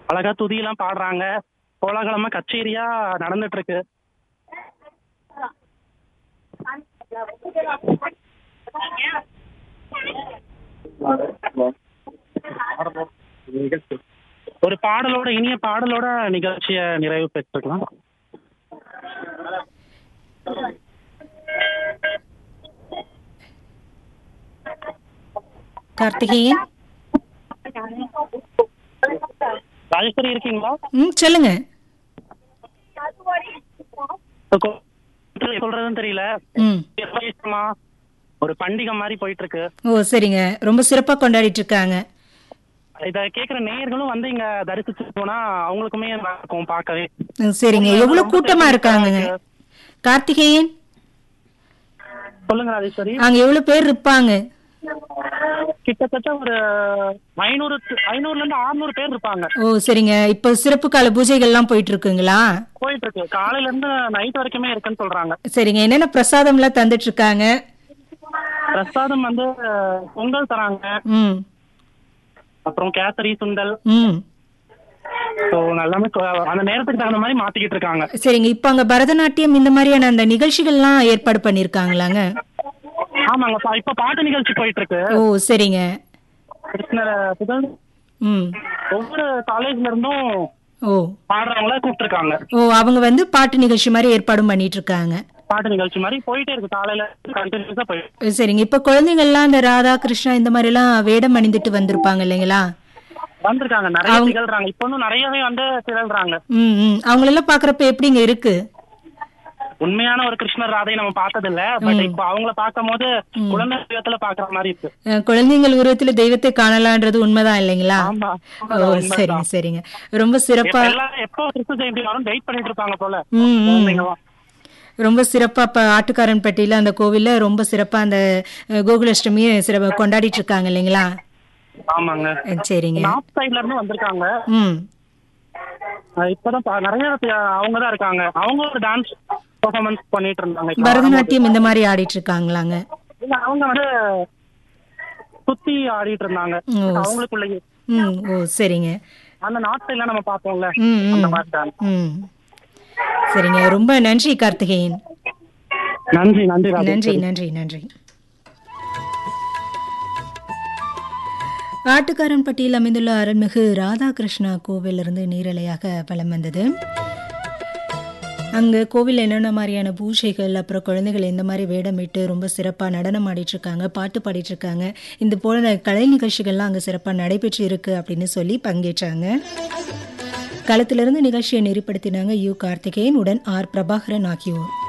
அழகா துதியெல்லாம் பாடுறாங்க கோலாகலமா கச்சேரியா நடந்துட்டு இருக்கு ஒரு பாடலோட இனிய பாடலோட நிகழ்ச்சியை நிறைவு பெற்றுக்கலாம் கார்த்திகேயன் ராஜேஸ்வரி இருக்கீங்களா ம் சொல்லுங்க கொ- சொல்றதுன்னு தெரியல ம் விசேஷமா ஒரு பண்டிகை மாதிரி போயிட்டு இருக்கு ஓ சரிங்க ரொம்ப சிறப்பா கொண்டாடிட்டு இருக்காங்க இத கேக்குற நேயர்களும் வந்து இங்க தரிசிச்சு போனா அவங்களுக்குமே நல்லா இருக்கும் பார்க்கவே ம், சரிங்க எவ்வளவு கூட்டமா இருக்காங்க கார்த்திகேயன் சொல்லுங்க ராஜேஸ்வரி அங்க எவ்வளவு பேர் இருப்பாங்க கிட்டத்தட்ட ஒரு ஐநூறு ஐநூறுல இருந்து அறுநூறு பேர் இருப்பாங்க ஓ சரிங்க இப்ப சிறப்பு கால பூஜைகள்லாம் போயிட்டு இருக்குங்களா போயிட்டு இருக்கு காலையில இருந்து நைட் வரைக்குமே இருக்குன்னு சொல்றாங்க சரிங்க என்னென்ன பிரசாதம்லாம் தந்துட்டு இருக்காங்க பிரசாதம் வந்து அஹ், பொங்கல் தராங்க ம் அப்புறம் கேசரி சுண்டல் ம் ஸோ எல்லாமே கொ- அந்த நேரத்துக்கு தகுந்த மாதிரி மாத்திக்கிட்டு இருக்காங்க சரிங்க இப்ப அங்க பரதநாட்டியம் இந்த மாதிரியான அந்த நிகழ்ச்சிகள்லாம் ஏற்பாடு பண்ணிருக்காங்களாங்க ஆமாங்க பா- இப்ப பாட்டு நிகழ்ச்சி போயிட்டு இருக்கு ஓ சரிங்க கிருஷ்ணர் புகழ் ம் ஒவ்வொரு காலேஜ்ல இருந்தும் ஓ பாடுறவங்கள கூப்பிட்டுருக்காங்க ஓ அவங்க வந்து பாட்டு நிகழ்ச்சி மாதிரி ஏற்பாடும் பண்ணிட்டு இருக்காங்க பாட்டு நிகழ்ச்சி மாதிரி போயிட்டே இருக்கு காலையில கண்டினியூஸா போயிட்டு சரிங்க இப்ப குழந்தைங்கள்லாம் இந்த ராதா கிருஷ்ணா இந்த மாதிரி எல்லாம் வேடம் அணிந்துட்டு வந்திருப்பாங்க இல்லைங்களா வந்திருக்காங்க நிறைய திகழ்றாங்க இப்ப இன்னும் நிறையவே வந்து திகழ்றாங்க ம் ம் அவங்களெல்லாம் பாக்குறப்ப எப்படிங்க இருக்கு உண்மையான ஒரு கிருஷ்ணர் ராதையை நம்ம பார்த்தது இல்ல பட் இப்ப அவங்கள பார்க்கும் போது குழந்தை விதத்துல பாக்குற மாதிரி இருக்கு அஹ், குழந்தைங்கள் உருவத்துல தெய்வத்தை காணலான்றது உண்மைதான் இல்லைங்களா ஆமா ஓ சரிங்க சரிங்க ரொம்ப சிறப்பா எப்ப எல்லாம் எப்போ கிறிஸ்து ஜெயந்தி வரும் வெயிட் பண்ணிட்டு இருப்பாங்க போல ம் ம் குழந்தைங்கலாம். ரொம்ப சிறப்பா இப்ப ஆட்டுக்காரன்பட்டியில அந்த கோவில்ல ரொம்ப சிறப்பா அந்த அஹ், கோகுலாஷ்டமியை சிறப்பா கொண்டாடிட்டு இருக்காங்க இல்லைங்களா ஆமாங்க அஹ், சரிங்க நார்த் சைட்ல இருந்து வந்திருக்காங்க ம் அஹ் இப்பதான் பா- நிறைய அவங்க தான் இருக்காங்க அவங்க ஒரு டான்ஸ் பெர்ஃபார்மன்ஸ் பண்ணிட்டு இருந்தாங்க இப்ப பரதநாட்டியம் இந்த மாதிரி ஆடிட்டு இருக்காங்களாங்க இல்ல, அவங்க வந்து சுத்தி ஆடிட்டு இருந்தாங்க ஓ அவங்களுக்குள்ளேயே ம் ஓ சரிங்க அந்த நார்த் சைட்ல நம்ம பார்த்தோம்ல ம் அந்த ம் மாதிரி டான்ஸ் ம் சரிங்க ரொம்ப நன்றி கார்த்திகேயன் நன்றி நன்றி ராஜேஷ் நன்றி நன்றி நன்றி ஆட்டுக்காரன்பட்டியில் அமைந்துள்ள அருள்மிகு ராதாகிருஷ்ணா கோவிலிருந்து நீரலையாக வலம் வந்தது அங்கே கோவில் என்னென்ன மாதிரியான பூஜைகள் அப்புறம் குழந்தைகள் எந்த மாதிரி வேடமிட்டு ரொம்ப சிறப்பாக நடனம் ஆடிட்டு இருக்காங்க பாட்டு பாடிட்டு இருக்காங்க இந்த போல கலை நிகழ்ச்சிகள்லாம் அங்கே சிறப்பாக நடைபெற்று இருக்கு அப்படின்னு சொல்லி பங்கேற்றாங்க களத்திலிருந்து நிகழ்ச்சியை நெறிப்படுத்தினாங்க யு கார்த்திகேயன் உடன் ஆர் பிரபாகரன் ஆகியோர்